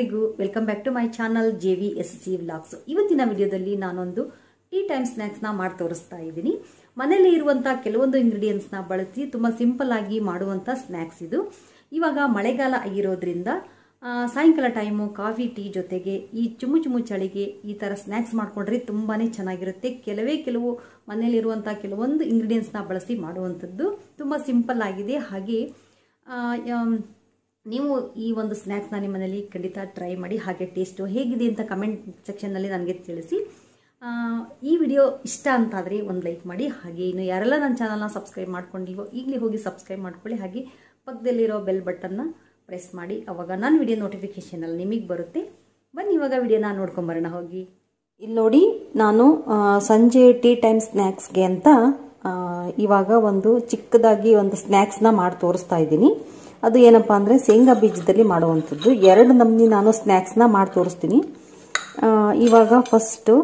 ಎಲ್ರಿಗೂ welcome back to my channel J V S C vlogs ಇವತ್ತಿನ ವಿಡಿಯೋದಲ್ಲಿ ನಾನೊಂದು ಟೀ ಟೈಮ್ ಸ್ನ್ಯಾಕ್ಸ್ನ ಮಾಡಿ ತೋರಿಸ್ತಾ ಇದ್ದೀನಿ ಮನೆಯಲ್ಲಿ ಇರುವಂಥ ಕೆಲವೊಂದು ಇಂಗ್ರೀಡಿಯೆಂಟ್ಸ್ನ ಬಳಸಿ ತುಂಬ ಸಿಂಪಲ್ ಆಗಿ ಮಾಡುವಂಥ ಸ್ನ್ಯಾಕ್ಸ್ ಇದು ಇವಾಗ ಮಳೆಗಾಲ ಆಗಿರೋದ್ರಿಂದ ಆ, ಸಾಯಂಕಾಲ ಟೈಮು ಕಾಫಿ ಟೀ ಜೊತೆಗೆ ಈ ಚುಮು ಚುಮು ಚಳಿಗೆ ಈ ಥರ ಸ್ನ್ಯಾಕ್ಸ್ ಮಾಡ್ಕೊಂಡ್ರೆ ತುಂಬಾ ಚೆನ್ನಾಗಿರುತ್ತೆ ಕೆಲವೇ ಕೆಲವು ಮನೆಯಲ್ಲಿರುವಂಥ ಕೆಲವೊಂದು ಇಂಗ್ರೀಡಿಯೆಂಟ್ಸ್ನ ಬಳಸಿ ಮಾಡುವಂಥದ್ದು ತುಂಬ ಸಿಂಪಲ್ ಆಗಿದೆ ಹಾಗೆ ಆ, ಯಮ್, ನೀವು ಈ ಒಂದು ಸ್ನ್ಯಾಕ್ಸ್ನ ನಿಮ್ಮ ಮನೇಲಿ ಖಂಡಿತ ಟ್ರೈ ಮಾಡಿ ಹಾಗೆ ಟೇಸ್ಟು ಹೇಗಿದೆ ಅಂತ ಕಮೆಂಟ್ ಸೆಕ್ಷನ್ನಲ್ಲಿ ನನಗೆ ತಿಳಿಸಿ ಆ, ಈ ವಿಡಿಯೋ ಇಷ್ಟ ಅಂತಾದರೆ ಒಂದು ಲೈಕ್ ಮಾಡಿ ಹಾಗೆ ಇನ್ನು ಯಾರೆಲ್ಲ ನನ್ನ ಚಾನಲ್ನ ಸಬ್ಸ್ಕ್ರೈಬ್ ಮಾಡ್ಕೊಂಡಿಲ್ವೋ ಈಗಲೇ ಹೋಗಿ ಸಬ್ಸ್ಕ್ರೈಬ್ ಮಾಡ್ಕೊಳ್ಳಿ ಹಾಗೆ ಪಕ್ಕದಲ್ಲಿರೋ ಬೆಲ್ ಬಟನ್ನ ಪ್ರೆಸ್ ಮಾಡಿ ಅವಾಗ ನನ್ನ ವಿಡಿಯೋ ನೋಟಿಫಿಕೇಷನಲ್ಲಿ ನಿಮಗೆ ಬರುತ್ತೆ ಬನ್ನಿ ಇವಾಗ ವಿಡಿಯೋನ ನೋಡ್ಕೊಂಬರೋಣ ಹೋಗಿ ಇಲ್ಲಿ ನೋಡಿ ನಾನು ಆ, ಸಂಜೆ ಟೀ ಟೈಮ್ ಸ್ನ್ಯಾಕ್ಸ್ಗೆ ಅಂತ ಆ, ಇವಾಗ ಒಂದು ಚಿಕ್ಕದಾಗಿ ಒಂದು ಸ್ನ್ಯಾಕ್ಸ್ನ ಮಾಡಿ ತೋರಿಸ್ತಾ ಇದ್ದೀನಿ ಅದು ಏನಪ್ಪ ಅಂದರೆ ಶೇಂಗಾ ಬೀಜದಲ್ಲಿ ಮಾಡುವಂಥದ್ದು ಎರಡು ನಮೂನಿ ನಾನು ಸ್ನ್ಯಾಕ್ಸ್ನ ಮಾಡಿ ತೋರಿಸ್ತೀನಿ ಆ, ಇವಾಗ ಫಸ್ಟು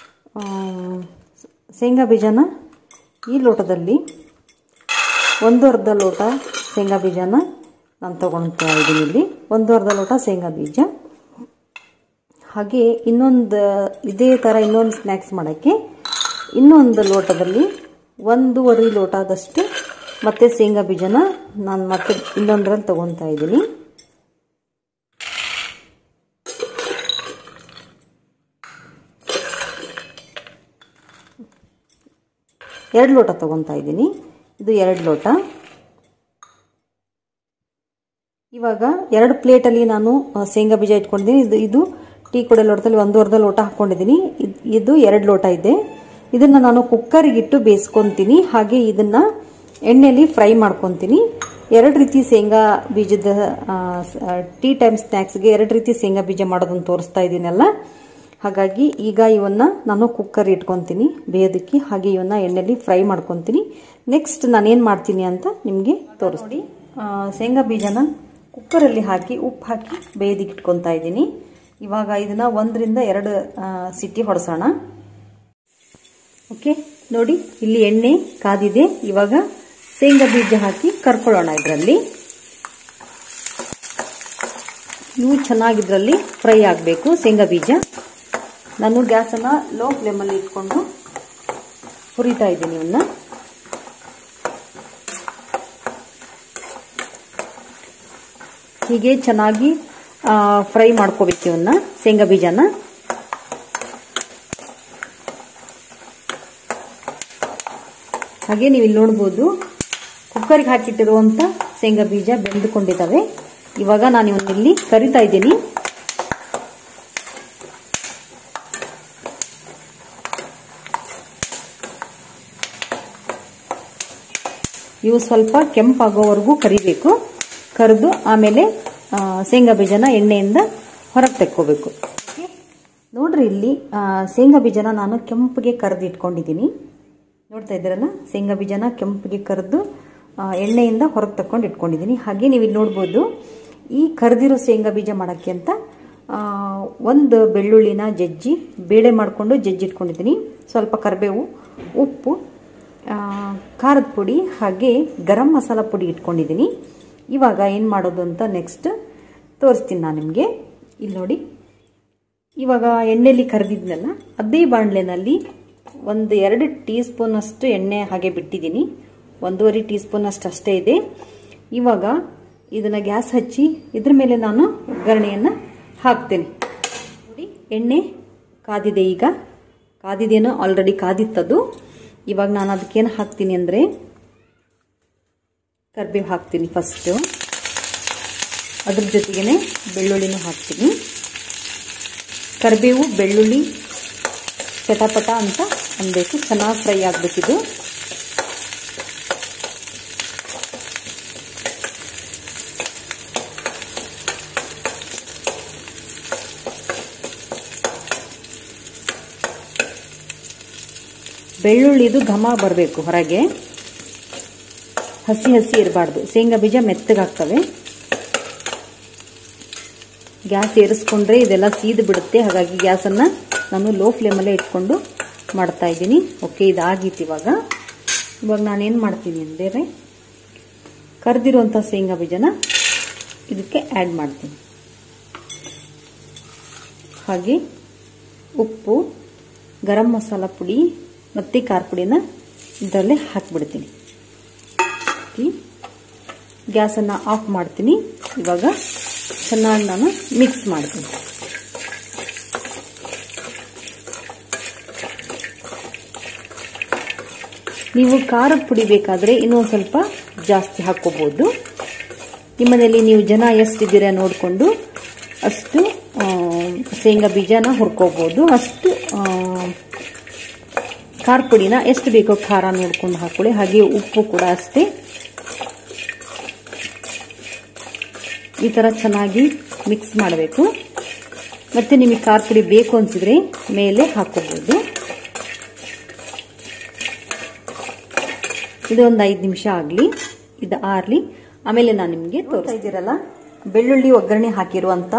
ಶೇಂಗಾ ಬೀಜನ ಈ ಲೋಟದಲ್ಲಿ ಒಂದು ಅರ್ಧ ಲೋಟ ಶೇಂಗಾ ಬೀಜನ ನಾನು ತೊಗೊಳ್ತಾ ಇದ್ದೀನಿ ಇಲ್ಲಿ ಒಂದು ಅರ್ಧ ಲೋಟ ಶೇಂಗಾ ಬೀಜ ಹಾಗೆ ಇನ್ನೊಂದು ಇದೇ ಥರ ಇನ್ನೊಂದು ಸ್ನ್ಯಾಕ್ಸ್ ಮಾಡೋಕ್ಕೆ ಇನ್ನೊಂದು ಲೋಟದಲ್ಲಿ ಒಂದೂವರೆ ಲೋಟದಷ್ಟು ಮತ್ತೆ ಶೇಂಗಾ ಬೀಜನ ನಾನು ಮತ್ತೆ ಇನ್ನೊಂದರಲ್ಲಿ ತೊಗೊತಾ ಇದ್ದೀನಿ ಎರಡು ಲೋಟ ತೊಗೊತಾ ಇದ್ದೀನಿ ಇದು ಎರಡು ಲೋಟ ಇವಾಗ ಎರಡು ಪ್ಲೇಟಲ್ಲಿ ನಾನು ಆ, ಶೇಂಗಾ ಬೀಜ ಇಟ್ಕೊಂಡಿದ್ದೀನಿ ಇದು ಇದು ಟೀ ಕುಡಿಯೋ ಲೋಟದಲ್ಲಿ ಒಂದೂವರೆ ಲೋಟ ಹಾಕ್ಕೊಂಡಿದ್ದೀನಿ ಇದ್- ಇದು ಎರಡು ಲೋಟ ಇದೆ ಇದನ್ನು ನಾನು ಕುಕ್ಕರಿಗಿಟ್ಟು ಬೇಯಿಸ್ಕೊತೀನಿ ಹಾಗೆ ಇದನ್ನು ಎಣ್ಣೆಯಲ್ಲಿ ಫ್ರೈ ಮಾಡ್ಕೊತೀನಿ ಎರಡು ರೀತಿ ಶೇಂಗಾ ಬೀಜದ ಆ, ಸ- ಆ, ಟೀ ಟೈಮ್ ಸ್ನ್ಯಾಕ್ಸ್ಗೆ ಎರಡು ರೀತಿ ಶೇಂಗಾ ಬೀಜ ಮಾಡೋದನ್ನು ತೋರಿಸ್ತಾ ಇದ್ದೀನಲ್ಲ ಹಾಗಾಗಿ ಈಗ ಇವನ್ನ ನಾನು ಕುಕ್ಕರ್ ಇಟ್ಕೊತೀನಿ ಬೇಯೋದಕ್ಕೆ ಹಾಗೆ ಇವನ್ನ ಎಣ್ಣೆಯಲ್ಲಿ ಫ್ರೈ ಮಾಡ್ಕೊತೀನಿ ನೆಕ್ಸ್ಟ್ ನಾನೇನು ಮಾಡ್ತೀನಿ ಅಂತ ನಿಮಗೆ ತೋರಿಸ್ತೀನಿ ಆ, ಶೇಂಗಾ ಬೀಜನ ಕುಕ್ಕರಲ್ಲಿ ಹಾಕಿ ಉಪ್ಪು ಹಾಕಿ ಬೇಯೋದಕ್ಕೆ ಇಟ್ಕೊತಾ ಇದ್ದೀನಿ ಇವಾಗ ಇದನ್ನ ಒಂದರಿಂದ ಎರಡು ಆ, ಸಿಟಿ ಹೊಡೆಸೋಣ ಓಕೆ ನೋಡಿ ಇಲ್ಲಿ ಎಣ್ಣೆ ಕಾದಿದೆ ಇವಾಗ ಶೇಂಗಾ ಬೀಜ ಹಾಕಿ ಕರ್ಕೊಳ್ಳೋಣ ಇದರಲ್ಲಿ ಇವು ಚೆನ್ನಾಗಿದ್ರಲ್ಲಿ ಫ್ರೈ ಆಗಬೇಕು ಶೇಂಗಾ ಬೀಜ ನಾನು ಗ್ಯಾಸನ್ನು ಲೋ ಫ್ಲೇಮಲ್ಲಿ ಇಟ್ಕೊಂಡು ಹುರಿತಾ ಇದ್ದೀನಿ ಇವನ್ನ ಹೀಗೆ ಚೆನ್ನಾಗಿ ಫ್ರೈ ಮಾಡ್ಕೋಬೇಕು ಇವನ್ನ ಶೇಂಗಾ ಬೀಜನ ಹಾಗೆ ನೀವು ಇಲ್ಲಿ ನೋಡ್ಬೋದು ಕುಕ್ಕರ್ಗೆ ಹಾಕಿಟ್ಟಿರುವಂತ ಶೇಂಗಾ ಬೀಜ ಬೆಂದುಕೊಂಡಿದ್ದಾವೆ ಇವಾಗ ನಾನು ಇವನ್ನ ಇಲ್ಲಿ ಕರಿತಾ ಇದ್ದೀನಿ ಇವು ಸ್ವಲ್ಪ ಕೆಂಪಾಗೋವರೆಗೂ ಕರಿಬೇಕು ಕರೆದು ಆಮೇಲೆ ಆ, ಶೇಂಗಾ ಬೀಜನ ಎಣ್ಣೆಯಿಂದ ಹೊರಗೆ ತೆಕ್ಕೋಬೇಕು ನೋಡ್ರಿ ಇಲ್ಲಿ ಆ, ಶೇಂಗಾ ಬೀಜನ ನಾನು ಕೆಂಪಿಗೆ ಕರೆದು ಇಟ್ಕೊಂಡಿದ್ದೀನಿ ನೋಡ್ತಾ ಇದ್ದೀರಲ್ಲ ಶೇಂಗಾ ಬೀಜನ ಕೆಂಪಿಗೆ ಕರೆದು ಆ, ಎಣ್ಣೆಯಿಂದ ಹೊರಗೆ ತಕೊಂಡು ಇಟ್ಕೊಂಡಿದ್ದೀನಿ ಹಾಗೆ ನೀವು ಇಲ್ಲಿ ನೋಡ್ಬೋದು ಈ ಕರೆದಿರೋ ಶೇಂಗಾ ಬೀಜ ಮಾಡೋಕ್ಕೆ ಅಂತ ಆ, ಒಂದು ಬೆಳ್ಳುಳ್ಳಿನ ಜಜ್ಜಿ ಬೇಳೆ ಮಾಡಿಕೊಂಡು ಜಜ್ಜಿ ಇಟ್ಕೊಂಡಿದ್ದೀನಿ ಸ್ವಲ್ಪ ಕರಿಬೇವು ಉಪ್ಪು ಆ, ಖಾರದ ಪುಡಿ ಹಾಗೆ ಗರಂ ಮಸಾಲ ಪುಡಿ ಇಟ್ಕೊಂಡಿದ್ದೀನಿ ಇವಾಗ ಏನು ಮಾಡೋದು ಅಂತ ನೆಕ್ಸ್ಟ್ ತೋರಿಸ್ತೀನಿ ನಾನು ನಿಮಗೆ ಇಲ್ಲಿ ನೋಡಿ ಇವಾಗ ಎಣ್ಣೆಲಿ ಕರೆದಿದ್ನಲ್ಲ ಅದೇ ಬಾಣಲೆನಲ್ಲಿ ಒಂದು ಎರಡು ಟೀ ಸ್ಪೂನಷ್ಟು ಎಣ್ಣೆ ಹಾಗೆ ಬಿಟ್ಟಿದ್ದೀನಿ ಒಂದೂವರೆ ಟೀ ಸ್ಪೂನಷ್ಟು ಅಷ್ಟೇ ಇದೆ ಇವಾಗ ಇದನ್ನು ಗ್ಯಾಸ್ ಹಚ್ಚಿ ಇದ್ರ ಮೇಲೆ ನಾನು ಒಗ್ಗರಣೆಯನ್ನು ಹಾಕ್ತೇನೆ ನೋಡಿ ಎಣ್ಣೆ ಕಾದಿದೆ ಈಗ ಕಾದಿದೇನೋ ಆಲ್ರೆಡಿ ಕಾದಿತ್ತದು ಇವಾಗ ನಾನು ಅದಕ್ಕೇನು ಹಾಕ್ತೀನಿ ಅಂದರೆ ಕರ್ಬೇವು ಹಾಕ್ತೀನಿ ಫಸ್ಟು ಅದ್ರ ಜೊತೆಗೇ ಬೆಳ್ಳುಳ್ಳಿನೂ ಹಾಕ್ತೀನಿ ಕರಿಬೇವು ಬೆಳ್ಳುಳ್ಳಿ ಚಟಪಟ ಅಂತ ಅನ್ಬೇಕು ಚೆನ್ನಾಗಿ ಫ್ರೈ ಆಗಬೇಕಿದು ಬೆಳ್ಳುಳ್ಳಿದು ಘಮ ಬರಬೇಕು ಹೊರಗೆ ಹಸಿ ಹಸಿ ಇರಬಾರ್ದು ಶೇಂಗಾ ಬೀಜ ಮೆತ್ತಗಾಗ್ತವೆ ಗ್ಯಾಸ್ ಏರಿಸ್ಕೊಂಡ್ರೆ ಇದೆಲ್ಲ ಸೀದು ಬಿಡುತ್ತೆ ಹಾಗಾಗಿ ಗ್ಯಾಸನ್ನು ನಾನು ಲೋ ಫ್ಲೇಮಲ್ಲೇ ಇಟ್ಕೊಂಡು ಮಾಡ್ತಾ ಇದ್ದೀನಿ ಓಕೆ ಇದಾಗಿತ್ತು ಇವಾಗ ಇವಾಗ ನಾನೇನು ಮಾಡ್ತೀನಿ ಅಂದರೆ ಕರೆದಿರುವಂಥ ಶೇಂಗಾ ಬೀಜನ ಇದಕ್ಕೆ ಆ್ಯಡ್ ಮಾಡ್ತೀನಿ ಹಾಗೆ ಉಪ್ಪು ಗರಂ ಮಸಾಲ ಪುಡಿ ಮತ್ತು ಖಾರ ಪುಡಿನ ಇದರಲ್ಲೇ ಹಾಕಿಬಿಡ್ತೀನಿ ಹಾಕಿ ಗ್ಯಾಸನ್ನು ಆಫ್ ಮಾಡ್ತೀನಿ ಇವಾಗ ಚೆನ್ನಾಗಿ ನಾನು ಮಿಕ್ಸ್ ಮಾಡ್ತೀನಿ ನೀವು ಖಾರದ ಪುಡಿ ಬೇಕಾದರೆ ಇನ್ನೊಂದು ಸ್ವಲ್ಪ ಜಾಸ್ತಿ ಹಾಕ್ಕೋಬೋದು ನಿಮ್ಮನೇಲಿ ನೀವು ಜನ ಎಷ್ಟಿದ್ದೀರಾ ನೋಡಿಕೊಂಡು ಅಷ್ಟು ಶೇಂಗಾ ಬೀಜನ ಹುರ್ಕೋಬೋದು ಅಷ್ಟು ಖಾರ ಪುಡಿನ ಎಷ್ಟು ಬೇಕೋ ಖಾರ ನೋಡ್ಕೊಂಡು ಹಾಕೊಳ್ಳಿ ಹಾಗೆ ಉಪ್ಪು ಕೂಡ ಅಷ್ಟೇ ಈ ಥರ ಚೆನ್ನಾಗಿ ಮಿಕ್ಸ್ ಮಾಡಬೇಕು ಮತ್ತು ನಿಮಗೆ ಖಾರ ಪುಡಿ ಬೇಕು ಅನಿಸಿದ್ರೆ ಮೇಲೆ ಹಾಕೋಬೋದು ಇದು ಒಂದು ಐದು ನಿಮಿಷ ಆಗಲಿ ಇದು ಆರ್ಲಿ ಆಮೇಲೆ ನಾನು ನಿಮಗೆ ತೋರಿಸ್ತಾ ಇದ್ದೀರಲ್ಲ ಬೆಳ್ಳುಳ್ಳಿ ಒಗ್ಗರಣೆ ಹಾಕಿರುವಂಥ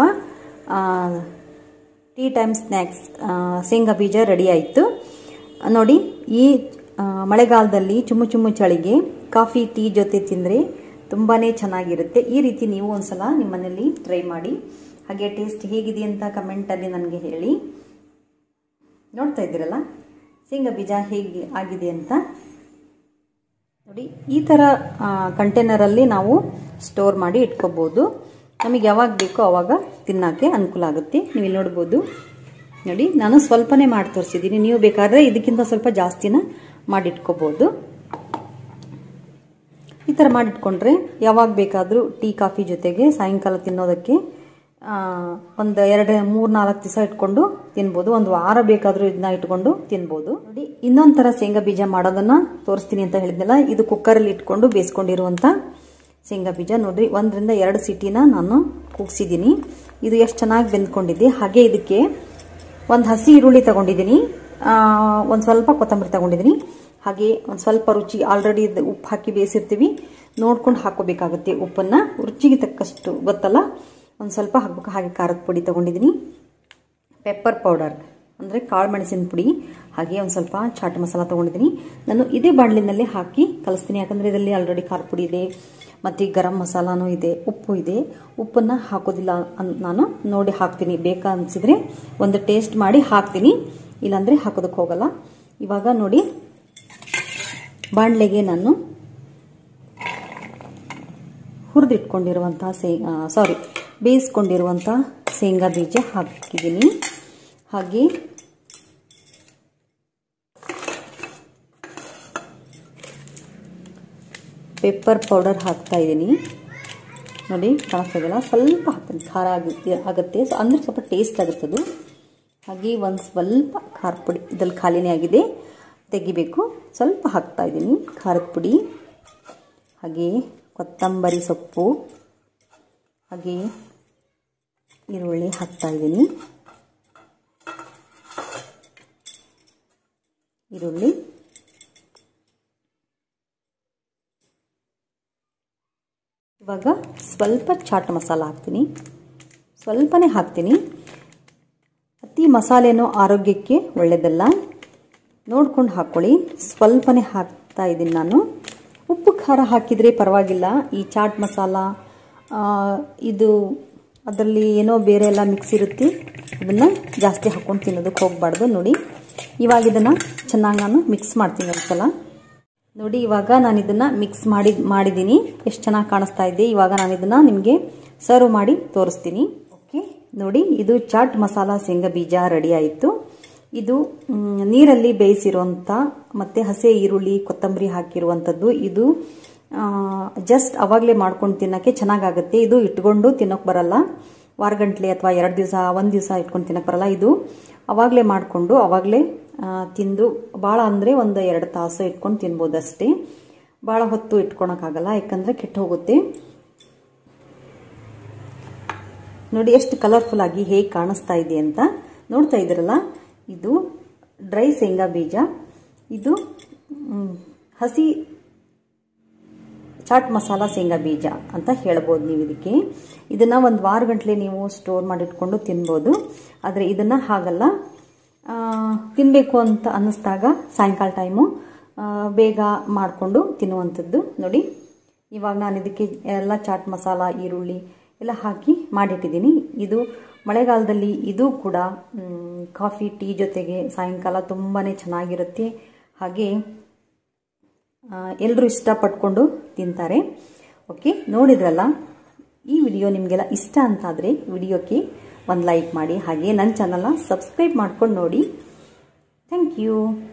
ಟೀ ಟೈಮ್ ಸ್ನ್ಯಾಕ್ಸ್ ಶೇಂಗಾ ಬೀಜ ರೆಡಿ ಆಯಿತು ನೋಡಿ ಈ ಮಳೆಗಾಲದಲ್ಲಿ ಚುಮ್ಮು ಚುಮ್ಮು ಚಳಿಗೆ ಕಾಫಿ ಟೀ ಜೊತೆ ತಿಂದರೆ ತುಂಬಾ ಚೆನ್ನಾಗಿರುತ್ತೆ ಈ ರೀತಿ ನೀವು ಒಂದ್ಸಲ ನಿಮ್ಮ ಮನೇಲಿ ಟ್ರೈ ಮಾಡಿ ಹಾಗೆ ಟೇಸ್ಟ್ ಹೇಗಿದೆ ಅಂತ ಕಮೆಂಟಲ್ಲಿ ನನಗೆ ಹೇಳಿ ನೋಡ್ತಾ ಇದ್ದೀರಲ್ಲ ಶೇಂಗಾ ಬೀಜ ಹೇಗೆ ಆಗಿದೆ ಅಂತ ನೋಡಿ ಈ ಥರ ಕಂಟೈನರಲ್ಲಿ ನಾವು ಸ್ಟೋರ್ ಮಾಡಿ ಇಟ್ಕೋಬೋದು ನಮಗೆ ಯಾವಾಗ ಬೇಕೋ ಆವಾಗ ತಿನ್ನೋಕ್ಕೆ ಅನುಕೂಲ ಆಗುತ್ತೆ ನೀವು ಇಲ್ಲಿ ನೋಡ್ಬೋದು ನೋಡಿ ನಾನು ಸ್ವಲ್ಪನೇ ಮಾಡಿ ತೋರಿಸಿದ್ದೀನಿ ನೀವು ಬೇಕಾದರೆ ಇದಕ್ಕಿಂತ ಸ್ವಲ್ಪ ಜಾಸ್ತಿನ ಮಾಡಿಟ್ಕೋಬೋದು ಈ ಥರ ಮಾಡಿಟ್ಕೊಂಡ್ರೆ ಯಾವಾಗ ಬೇಕಾದರೂ ಟೀ ಕಾಫಿ ಜೊತೆಗೆ ಸಾಯಂಕಾಲ ತಿನ್ನೋದಕ್ಕೆ ಒಂದು ಎರಡು ಮೂರು ನಾಲ್ಕು ದಿವಸ ಇಟ್ಕೊಂಡು ತಿನ್ಬೋದು ಒಂದು ವಾರ ಬೇಕಾದರೂ ಇದನ್ನ ಇಟ್ಕೊಂಡು ತಿನ್ಬೋದು ನೋಡಿ ಇನ್ನೊಂದು ಥರ ಶೇಂಗಾ ಬೀಜ ಮಾಡೋದನ್ನ ತೋರಿಸ್ತೀನಿ ಅಂತ ಹೇಳಿದ್ನಲ್ಲ ಇದು ಕುಕ್ಕರಲ್ಲಿ ಇಟ್ಕೊಂಡು ಬೇಯಿಸ್ಕೊಂಡಿರುವಂಥ ಶೇಂಗಾ ಬೀಜ ನೋಡ್ರಿ ಒಂದರಿಂದ ಎರಡು ಸಿಟಿನ ನಾನು ಕೂಗ್ಸಿದ್ದೀನಿ ಇದು ಎಷ್ಟು ಚೆನ್ನಾಗಿ ಬೆಂದ್ಕೊಂಡಿದೆ ಹಾಗೆ ಇದಕ್ಕೆ ಒಂದು ಹಸಿ ಈರುಳ್ಳಿ ತಗೊಂಡಿದ್ದೀನಿ ಒಂದು ಸ್ವಲ್ಪ ಕೊತ್ತಂಬರಿ ತಗೊಂಡಿದ್ದೀನಿ ಹಾಗೆ ಒಂದು ಸ್ವಲ್ಪ ರುಚಿ ಆಲ್ರೆಡಿ ಉಪ್ಪು ಹಾಕಿ ಬೇಯಿಸಿರ್ತೀವಿ ನೋಡ್ಕೊಂಡು ಹಾಕೋಬೇಕಾಗುತ್ತೆ ಉಪ್ಪನ್ನು ರುಚಿಗೆ ತಕ್ಕಷ್ಟು ಗೊತ್ತಲ್ಲ ಒಂದು ಸ್ವಲ್ಪ ಹಾಕ್ಬೇಕು ಹಾಗೆ ಖಾರದ ಪುಡಿ ತೊಗೊಂಡಿದ್ದೀನಿ ಪೆಪ್ಪರ್ ಪೌಡರ್ ಅಂದರೆ ಕಾಳು ಮೆಣಸಿನ ಪುಡಿ ಹಾಗೆ ಒಂದು ಸ್ವಲ್ಪ ಚಾಟ್ ಮಸಾಲ ತೊಗೊಂಡಿದ್ದೀನಿ ನಾನು ಇದೇ ಬಾಣಲಿನಲ್ಲಿ ಹಾಕಿ ಕಲಿಸ್ತೀನಿ ಯಾಕಂದರೆ ಇದರಲ್ಲಿ ಆಲ್ರೆಡಿ ಖಾರದ ಪುಡಿ ಇದೆ ಮತ್ತು ಗರಂ ಮಸಾಲಾನೂ ಇದೆ ಉಪ್ಪು ಇದೆ ಉಪ್ಪನ್ನು ಹಾಕೋದಿಲ್ಲ ಅನ್ ನಾನು ನೋಡಿ ಹಾಕ್ತೀನಿ ಬೇಕಾ ಅನಿಸಿದ್ರೆ ಒಂದು ಟೇಸ್ಟ್ ಮಾಡಿ ಹಾಕ್ತೀನಿ ಇಲ್ಲಾಂದರೆ ಹಾಕೋದಕ್ಕೆ ಹೋಗಲ್ಲ ಇವಾಗ ನೋಡಿ ಬಾಣಲೆಗೆ ನಾನು ಹುರಿದಿಟ್ಕೊಂಡಿರುವಂಥ ಸೇ ಸಾರಿ ಬೇಯಿಸ್ಕೊಂಡಿರುವಂಥ ಶೇಂಗಾ ಬೀಜ ಹಾಕಿದ್ದೀನಿ ಹಾಗೆ ಪೆಪ್ಪರ್ ಪೌಡರ್ ಹಾಕ್ತಾ ಇದ್ದೀನಿ ನೋಡಿ ಕಾಣಿಸ್ತಿದೆಯಲ್ಲ ಸ್ವಲ್ಪ ಹಾಕ್ತೀನಿ ಖಾರ ಆಗುತ್ತೆ ಆಗುತ್ತೆ ಸೊ ಅಂದರೆ ಸ್ವಲ್ಪ ಟೇಸ್ಟ್ ಆಗುತ್ತದು ಹಾಗೆ ಒಂದು ಸ್ವಲ್ಪ ಖಾರ ಪುಡಿ ಇದ್ರಲ್ಲಿ ಖಾಲಿನೇ ಆಗಿದೆ ತೆಗಿಬೇಕು ಸ್ವಲ್ಪ ಹಾಕ್ತಾ ಇದ್ದೀನಿ ಖಾರದ ಪುಡಿ ಹಾಗೆ ಕೊತ್ತಂಬರಿ ಸೊಪ್ಪು ಹಾಗೆ ಈರುಳ್ಳಿ ಹಾಕ್ತಾ ಇದ್ದೀನಿ ಈರುಳ್ಳಿ ಇವಾಗ ಸ್ವಲ್ಪ ಚಾಟ್ ಮಸಾಲ ಹಾಕ್ತೀನಿ ಸ್ವಲ್ಪನೇ ಹಾಕ್ತೀನಿ ಅತಿ ಮಸಾಲೆನೂ ಆರೋಗ್ಯಕ್ಕೆ ಒಳ್ಳೆಯದಲ್ಲ ನೋಡ್ಕೊಂಡು ಹಾಕ್ಕೊಳ್ಳಿ ಸ್ವಲ್ಪನೇ ಹಾಕ್ತಾ ಇದ್ದೀನಿ ನಾನು ಉಪ್ಪು ಖಾರ ಹಾಕಿದರೆ ಪರವಾಗಿಲ್ಲ ಈ ಚಾಟ್ ಮಸಾಲ ಇದು ಅದರಲ್ಲಿ ಏನೋ ಬೇರೆ ಎಲ್ಲ ಮಿಕ್ಸ್ ಇರುತ್ತೆ ಅದನ್ನು ಜಾಸ್ತಿ ಹಾಕ್ಕೊಂಡು ತಿನ್ನೋದಕ್ಕೆ ಹೋಗಬಾರ್ದು ನೋಡಿ ಇವಾಗ ಇದನ್ನು ಚೆನ್ನಾಗಿ ನಾನು ಮಿಕ್ಸ್ ಮಾಡ್ತೀನಿ ಒಂದ್ಸಲ ನೋಡಿ ಇವಾಗ ನಾನು ಇದನ್ನು ಮಿಕ್ಸ್ ಮಾಡಿ ಮಾಡಿದ್ದೀನಿ ಎಷ್ಟು ಚೆನ್ನಾಗಿ ಕಾಣಿಸ್ತಾ ಇದೆ ಇವಾಗ ನಾನು ಇದನ್ನು ನಿಮಗೆ ಸರ್ವ್ ಮಾಡಿ ತೋರಿಸ್ತೀನಿ ಓಕೆ ನೋಡಿ ಇದು ಚಾಟ್ ಮಸಾಲ ಶೇಂಗಾ ಬೀಜ ರೆಡಿ ಆಯಿತು ಇದು ನೀರಲ್ಲಿ ಬೇಯಿಸಿರುವಂಥ ಮತ್ತು ಹಸೆ ಈರುಳ್ಳಿ ಕೊತ್ತಂಬರಿ ಹಾಕಿರುವಂಥದ್ದು ಇದು ಜಸ್ಟ್ ಅವಾಗಲೇ ಮಾಡ್ಕೊಂಡು ತಿನ್ನೋಕ್ಕೆ ಚೆನ್ನಾಗಾಗುತ್ತೆ ಇದು ಇಟ್ಕೊಂಡು ತಿನ್ನೋಕೆ ಬರಲ್ಲ ವಾರಗಂಟ್ಲೆ ಅಥವಾ ಎರಡು ದಿವಸ ಒಂದು ದಿವಸ ಇಟ್ಕೊಂಡು ತಿನ್ನೋಕೆ ಬರಲ್ಲ ಇದು ಅವಾಗಲೇ ಮಾಡಿಕೊಂಡು ಅವಾಗಲೇ ತಿಂದು ಭಾಳ ಅಂದರೆ ಒಂದು ಎರಡು ತಾಸು ಇಟ್ಕೊಂಡು ತಿನ್ಬೋದು ಅಷ್ಟೇ ಭಾಳ ಹೊತ್ತು ಇಟ್ಕೊಳಕ್ಕಾಗಲ್ಲ ಯಾಕಂದರೆ ಕೆಟ್ಟು ಹೋಗುತ್ತೆ ನೋಡಿ ಎಷ್ಟು ಕಲರ್ಫುಲ್ ಆಗಿ ಹೇಗೆ ಕಾಣಿಸ್ತಾ ಇದೆ ಅಂತ ನೋಡ್ತಾ ಇದ್ದೀರಲ್ಲ ಇದು ಡ್ರೈ ಶೇಂಗಾ ಬೀಜ ಇದು ಹಸಿ ಚಾಟ್ ಮಸಾಲ ಶೇಂಗಾ ಬೀಜ ಅಂತ ಹೇಳ್ಬೋದು ನೀವು ಇದಕ್ಕೆ ಇದನ್ನು ಒಂದು ವಾರ ಗಂಟಲೆ ನೀವು ಸ್ಟೋರ್ ಮಾಡಿಟ್ಕೊಂಡು ತಿನ್ಬೋದು ಆದರೆ ಇದನ್ನು ಹಾಗಲ್ಲ ತಿನ್ನಬೇಕು ಅಂತ ಅನ್ನಿಸ್ದಾಗ ಸಾಯಂಕಾಲ ಟೈಮು ಬೇಗ ಮಾಡಿಕೊಂಡು ತಿನ್ನುವಂಥದ್ದು ನೋಡಿ ಇವಾಗ ನಾನು ಇದಕ್ಕೆ ಎಲ್ಲ ಚಾಟ್ ಮಸಾಲ ಈರುಳ್ಳಿ ಎಲ್ಲ ಹಾಕಿ ಮಾಡಿಟ್ಟಿದ್ದೀನಿ ಇದು ಮಳೆಗಾಲದಲ್ಲಿ ಇದು ಕೂಡ ಕಾಫಿ ಟೀ ಜೊತೆಗೆ ಸಾಯಂಕಾಲ ತುಂಬಾ ಚೆನ್ನಾಗಿರುತ್ತೆ ಹಾಗೆ ಎಲ್ಲರೂ ಇಷ್ಟಪಟ್ಕೊಂಡು ತಿಂತಾರೆ ಓಕೆ ನೋಡಿದ್ರಲ್ಲ ಈ ವಿಡಿಯೋ ನಿಮಗೆಲ್ಲ ಇಷ್ಟ ಅಂತಾದರೆ ವಿಡಿಯೋಕ್ಕೆ ಒಂದು ಲೈಕ್ ಮಾಡಿ ಹಾಗೆ ನನ್ನ ಚಾನಲ್ನ ಸಬ್ಸ್ಕ್ರೈಬ್ ಮಾಡ್ಕೊಂಡು ನೋಡಿ ಥ್ಯಾಂಕ್ ಯು